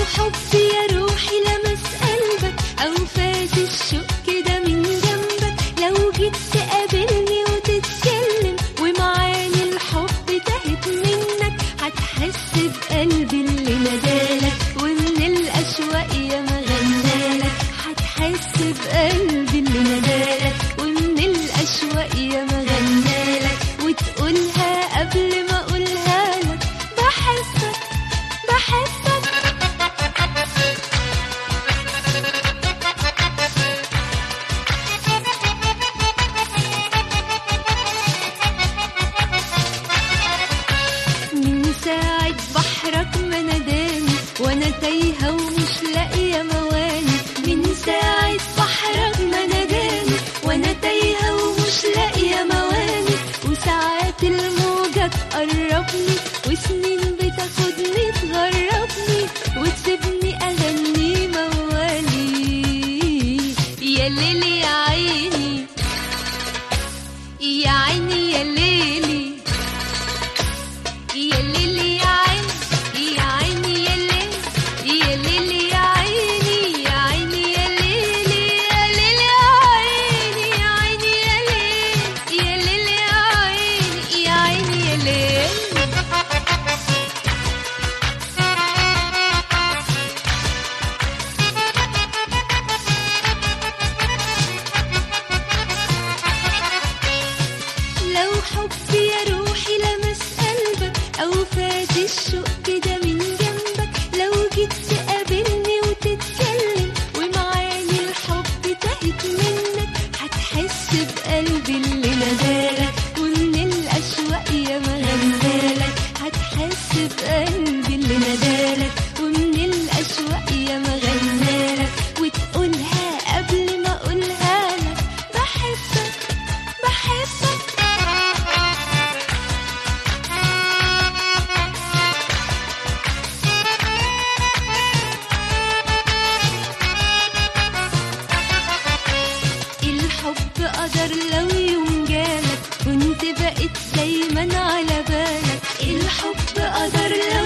حب يا روحي لمس قلبك أو فات الشوق كده من جنبك لو جيت تقابلني وتتكلم ومعاني الحب تهت منك هتحس بقلبي اللي ندالك ومن الأشواق يا مغنالك هتحس بقلبي اللي ندالك ومن الأشواق يا مغنالك وتقولها قبل ما أقولها لك بحبك بحبك من ساعة بحرك ما ناداني وانا تايهة ومش لاقية مواني من ساعة بحرك ما ناداني وانا تايهة ومش لاقية مواني وساعات الموجة تقربني وسنين بتاخدني تغربني وتسيبني اغني موالي يا ليلي يا عيني يا عيني يا ليلي يا ليلي يا عيني يا عيني يا ليلي يا ليلي يا عيني يا عيني يا ليلي يا ليلي يا عيني يا عيني يا ليلي يا ليلي يا عيني يا عيني يا ليلي لو حب يا روحي لمس قلبك أو فات الشوق كده من جنبك لو جيت تقابلني وتتكلم ومعاني الحب تهت منك هتحس بقلبي اللي ندالك ومن الأشواق يا مغنالك هتحس بقلبي اللي ندالك ومن الأشواق يا مغنالك وتقولها قبل ما أقولها لك بحبك بحبك الحب قدر لو يوم جالك كنت بقيت دايما على بالك الحب قدر لو